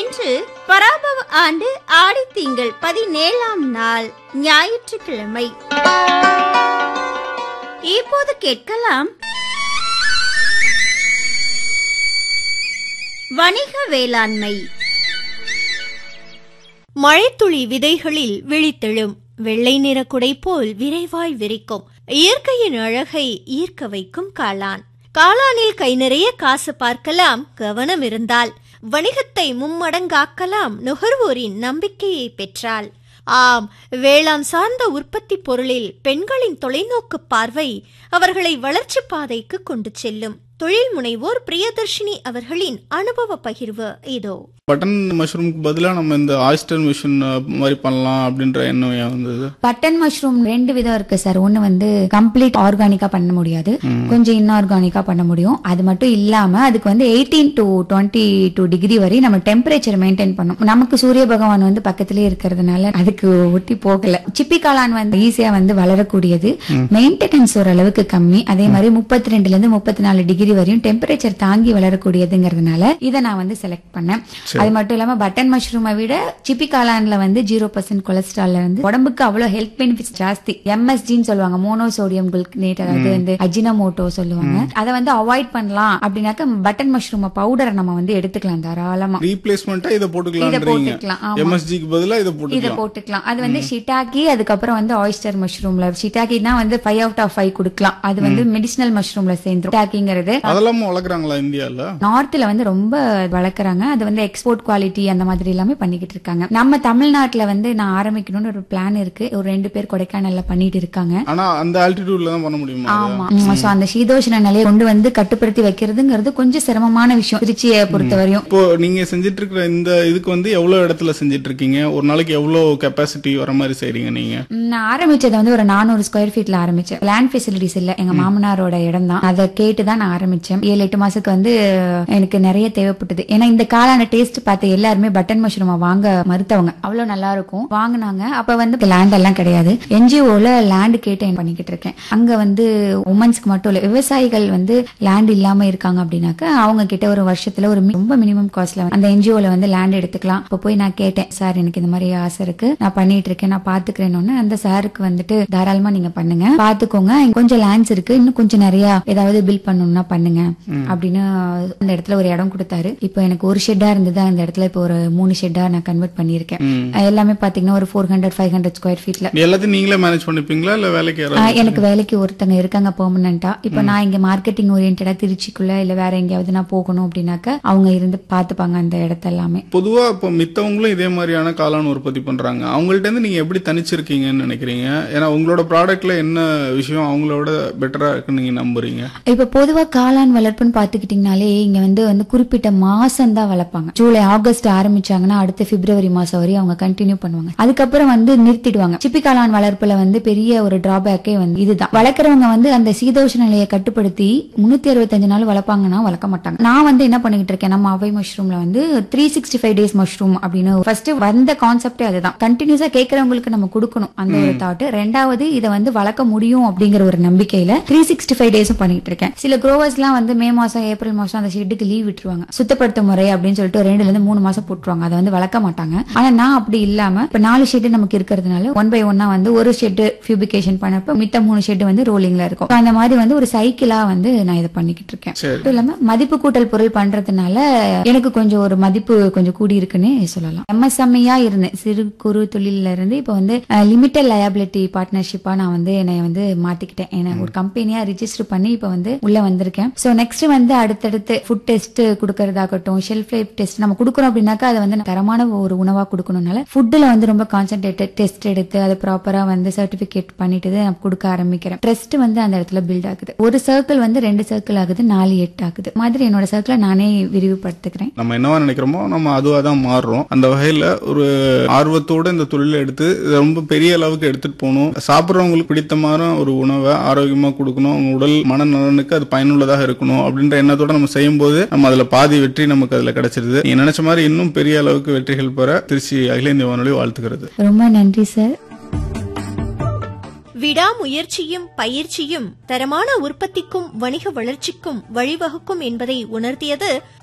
இன்று பராபவ ஆண்டு ஆடி திங்கள் பதினேழாம் நாள் ஞாயிற்றுக்கிழமை இப்போது கேட்கலாம் வணிக வேளாண்மை மழைத்துளி விதைகளில் விழித்தெழும் வெள்ளை நிற குடை போல் விரைவாய் விரிக்கும் இயற்கையின் அழகை ஈர்க்க வைக்கும் காளான் காளானில் கை நிறைய காசு பார்க்கலாம் கவனம் இருந்தால் வணிகத்தை மும்மடங்காக்கலாம் நுகர்வோரின் நம்பிக்கையை பெற்றால் ஆம் வேளாண் சார்ந்த உற்பத்தி பொருளில் பெண்களின் தொலைநோக்கு பார்வை அவர்களை வளர்ச்சி பாதைக்கு கொண்டு செல்லும் தொழில் முனைவோர் பிரியதர்ஷினி அவர்களின் அனுபவ பகிர்வு இதோ பட்டன் மஷ்ரூம்க்கு பதிலாக நம்ம இந்த ஆயிஸ்டர் மிஷின் மாதிரி பண்ணலாம் அப்படின்ற எண்ணம் ஏன் வந்தது பட்டன் மஷ்ரூம் ரெண்டு விதம் இருக்கு சார் ஒன்னு வந்து கம்ப்ளீட் ஆர்கானிக்கா பண்ண முடியாது கொஞ்சம் இன்ஆர்கானிக்கா பண்ண முடியும் அது மட்டும் இல்லாம அதுக்கு வந்து eighteen to twenty two degree வரை நம்ம டெம்பரேச்சர் மெயின்டைன் பண்ணும் நமக்கு சூரிய பகவான் வந்து பக்கத்திலே இருக்கிறதுனால அதுக்கு ஒட்டி போகல சிப்பி காளான் வந்து ஈஸியா வந்து வளரக்கூடியது மெயின்டெனன்ஸ் ஓரளவுக்கு கம்மி அதே மாதிரி முப்பத்தி ரெண்டுல இருந்து முப்பத்தி நாலு டிகிரி வரையும் டெம்பரேச்சர் தாங்கி வளரக்கூடியதுங்கிறதுனால இதை நான் வந்து செலக்ட் பண்ணேன் அது மட்டும் இல்லாம பட்டன் மஷ்ரூமை விட சிப்பி காளான்ல வந்து ஜீரோ பர்சன்ட் கொலஸ்ட்ரால் வந்து உடம்புக்கு அவ்வளவு ஹெல்த் பெனிஃபிட்ஸ் ஜாஸ்தி எம்எஸ்ஜின்னு சொல்லுவாங்க மோனோசோடியம் குல்கனேட் அதாவது வந்து அஜினமோட்டோ சொல்லுவாங்க அதை வந்து அவாய்ட் பண்ணலாம் அப்படின்னாக்க பட்டன் மஷ்ரூம் பவுடரை நம்ம வந்து எடுத்துக்கலாம் தாராளமா ரீப்ளேஸ்மெண்ட்டா இதை இதை போட்டுக்கலாம்ன்றீங்க போட்டுக்கலாம் ஆமா எம்எஸ்ஜிக்கு பதிலாக இதை இதை போட்டுக்கலாம் போட்டுக்கலாம் அது வந்து ஷிட்டாக்கி அதுக்கப்புறம் வந்து ஆயிஸ்டர் மஷ்ரூம்ல ஷிட்டாக்கி தான் வந்து ஃபைவ் அவுட் ஆஃப் ஃபைவ் கொடுக்கலாம் அது வந்து மெடிசினல் மஷ்ரூம்ல சேர்ந்துரும் ஷிட்டாக்கிங்கிறது அதெல்லாம் வளர்க்குறாங்களா இந்தியால நார்த்ல வந்து ரொம்ப வளர்க்குறாங்க அது வந்து எக்ஸ்போர்ட் குவாலிட்டி அந்த மாதிரி எல்லாமே பண்ணிக்கிட்டு இருக்காங்க நம்ம தமிழ்நாட்டுல வந்து நான் ஆரம்பிக்கணும்னு ஒரு பிளான் இருக்கு ஒரு ரெண்டு பேர் கொடைக்கானல்ல பண்ணிட்டு இருக்காங்க ஆனா அந்த ஆல்டிடியூட்ல தான் பண்ண முடியுமா அதை? ஆமா சோ அந்த சீதோஷண நிலையை கொண்டு வந்து கட்டுப்படுத்தி வைக்கிறதுங்கிறது கொஞ்சம் சிரமமான விஷயம் திருச்சியை பொறுத்தவரையும் இப்போ நீங்க செஞ்சிட்டு இருக்கிற இந்த இதுக்கு வந்து எவ்வளவு இடத்துல செஞ்சிட்டு இருக்கீங்க ஒரு நாளைக்கு எவ்வளவு கெப்பாசிட்டி வர மாதிரி செய்றீங்க நீங்க ம், நான் ஆரம்பிச்சது வந்து ஒரு நானூறு ஸ்கொயர் ஃபீட்ல ஆரம்பிச்சேன் லேண்ட் ஃபெசிலிட்டிஸ் இல்ல எங்க மாமனாரோட இடம் தான் அதை கேட்டு தான் நான் ஆரம்பிச்சேன் ஏழு எட்டு மாசத்துக்கு வந்து எனக்கு நிறைய தேவைப்பட்டது ஏன்னா இந்த காளான டேஸ்ட் பார்த்து எல்லாருமே பட்டன் மஷ்ரூமா வாங்க மறுத்தவங்க அவ்வளவு நல்லா இருக்கும் வாங்குனாங்க அப்ப வந்து லேண்ட் எல்லாம் கிடையாது என்ஜிஓல லேண்ட் கேட்டு என்ன பண்ணிக்கிட்டு இருக்கேன் அங்க வந்து உமன்ஸ்க்கு மட்டும் இல்ல விவசாயிகள் வந்து லேண்ட் இல்லாம இருக்காங்க அப்படின்னாக்க அவங்க கிட்ட ஒரு வருஷத்துல ஒரு மி- ரொம்ப மினிமம் காஸ்ட்ல அந்த என்ஜிஓல வந்து லேண்ட் எடுத்துக்கலாம் அப்ப போய் நான் கேட்டேன் சார் எனக்கு இந்த மாதிரி ஆசை இருக்கு நான் பண்ணிட்டு இருக்கேன் நான் பாத்துக்கிறேன்னு அந்த சாருக்கு வந்துட்டு தாராளமா நீங்க பண்ணுங்க பாத்துக்கோங்க இங்க கொஞ்சம் லேண்ட்ஸ் இருக்கு இன்னும் கொஞ்சம் நிறைய ஏதாவது பில் பண்ணணும்னா பண்ணுங்க அப்படின்னு அந்த இடத்துல ஒரு இடம் கொடுத்தாரு இப்போ எனக்கு ஒரு ஷெட்டா இருந்தது அந்த இடத்துல இப்போ ஒரு மூணு ஷெட்டா நான் கன்வெர்ட் பண்ணியிருக்கேன் ம். எல்லாமே பாத்தீங்கன்னா ஒரு four hundred five hundred square ஃபீட்ல எல்லாத்தையும் நீங்களே மேனேஜ் பண்ணிப்பீங்களா இல்ல வேலைக்கு ஆஹ் யாராவது எனக்கு வேலைக்கு ஒருத்தங்க இருக்காங்க பெர்மனண்டா இப்ப நான் இங்க மார்க்கெட்டிங் ஓரியன்டா திருச்சிக்குள்ள இல்ல வேற எங்கேயாவது நான் போகணும் அப்படின்னாக்க அவங்க இருந்து பாத்துப்பாங்க அந்த இடத்த எல்லாமே பொதுவா இப்போ மித்தவங்களும் இதே மாதிரியான காளான் உற்பத்தி பண்றாங்க அவங்கள்ட்ட இருந்து நீங்க எப்படி தனிச்சிருக்கீங்கன்னு நினைக்கிறீங்க ஏன்னா உங்களோட ப்ராடக்ட்ல என்ன விஷயம் அவங்களோட பெட்டரா இருக்குன்னு நீங்க நம்புறீங்க இப்ப பொதுவா காளான் வளர்ப்புன்னு பாத்துக்கிட்டீங்கனாலே இங்க வந்து வந்து குறிப்பிட்ட மாசம் தான் வளர்ப்பாங்க ஜூலை ஆகஸ்ட் ஆரம்பிச்சாங்கன்னா அடுத்த பிப்ரவரி மாசம் வரையும் அவங்க கண்டினியூ பண்ணுவாங்க அதுக்கப்புறம் வந்து நிறுத்திடுவாங்க சிப்பி காளான் வளர்ப்புல வந்து பெரிய ஒரு டிராபேக்கே வந்து இதுதான் வளர்க்குறவங்க வந்து அந்த சீதோஷ நிலையை கட்டுப்படுத்தி முன்னூத்தி அறுபத்தஞ்சு நாள் வளர்ப்பாங்கன்னா வளர்க்க மாட்டாங்க நான் வந்து என்ன பண்ணிட்டு இருக்கேன் நம்ம அவை மஷ்ரூம்ல வந்து three sixty five days mushroom அப்படின்னு ஃபர்ஸ்ட் வந்த கான்செப்டே அதுதான் கண்டினியூஸா கேட்கறவங்களுக்கு நம்ம கொடுக்கணும் அந்த ஒரு தாட் ரெண்டாவது இதை வந்து வளர்க்க முடியும் அப்படிங்கிற ஒரு நம்பிக்கையில த்ரீ சிக்ஸ்டி ஃபைவ் டேஸும் பண்ணிட்டு இருக்கேன் சில க்ரோவர்ஸ் எல்லாம் வந்து மே மாசம் ஏப்ரல் மாசம் அந்த ஷெட்டுக்கு லீவ் விட்டுருவாங்க சுத்தப்படுத்த முறை அப்படின்னு சொல்லிட்டு ரெண்டுல இருந்து மூணு மாசம் போட்டுருவாங்க அதை வந்து வளர்க்க மாட்டாங்க ஆனா நான் அப்படி இல்லாம இப்ப நாலு ஷெட் நமக்கு இருக்கிறதுனால ஒன் பை ஒன்னா வந்து ஒரு ஷெட் ஃபியூபிகேஷன் பண்ணப்ப மித்த மூணு ஷெட் வந்து ரோலிங்ல இருக்கும் So அந்த மாதிரி வந்து ஒரு சைக்கிளா வந்து நான் இதை பண்ணிக்கிட்டு இருக்கேன் சரி மட்டும் இல்லாம மதிப்பு கூட்டல் பொருள் பண்றதுனால எனக்கு கொஞ்சம் ஒரு மதிப்பு கொஞ்சம் கூடி இருக்குன்னு சொல்லலாம் எம்எஸ்எம்இயா இருந்தேன் சிறு குறு தொழில இருந்து இப்ப வந்து லிமிட்டட் லயபிலிட்டி பார்ட்னர்ஷிப்பா நான் வந்து என்னை வந்து மாத்திக்கிட்டேன் என்ன ஒரு கம்பெனியா ரிஜிஸ்டர் பண்ணி இப்ப வந்து உள்ள வந்திருக்கேன் சோ நெக்ஸ்ட் வந்து அடுத்தடுத்து ஃபுட் டெஸ்ட் கொடுக்கறதாகட்டும் ஷெல்ஃப் லைஃப் டெஸ்ட் நம்ம கொடுக்குறோம் அப்படின்னாக்கா அதை வந்து தரமான ஒரு உணவா கொடுக்கணும்னால ஃபுட்ல வந்து ரொம்ப கான்சென்ட்ரேட்டட் டெஸ்ட் எடுத்து அதை ப்ராப்பரா வந்து சர்டிபிகேட் பண்ணிட்டு தான் நான் கொடுக்க ஆரம்பிக்கிறேன் ட்ரஸ்ட் வந்து அந்த இடத்துல பில்ட் ஆகுது ஒரு சர்க்கிள் வந்து ரெண்டு சர்க்கிள் ஆகுது நாலு எட்டு ஆகுது மாதிரி என்னோட சர்க்கிளை நானே விரிவுபடுத்துக்கிறேன் நம்ம என்னவா நினைக்கிறோமோ நம்ம அதுவா தான் மாறுறோம் அந்த வகையில ஒரு ஆர்வத்தோட இந்த தொழிலை எடுத்து இதை ரொம்ப பெரிய அளவுக்கு எடுத்துட்டு போகணும் சாப்பிட்றவங்களுக்கு பிடித்தமான ஒரு உணவை ஆரோக்கியமா கொடுக்கணும் அவங்க உடல் மனநலனுக்கு அது பயனுள்ளதாக இருக்கணும் அப்படின்ற எண்ணத்தோட நம்ம செய்யும்போது நம்ம அதுல பாதி வெற்றி நமக்கு அதுல கிடைச்சிருது நீங்க நினைச்ச மாதிரி இன்னும் பெரிய அளவுக்கு வெற்றிகள் பெற திருச்சி அகில இந்திய வானொலி வாழ்த்துக்கிறது ரொம்ப நன்றி சார் விடாமுயற்சியும் பயிற்சியும் தரமான உற்பத்திக்கும் வணிக வளர்ச்சிக்கும் வழிவகுக்கும் என்பதை உணர்த்தியது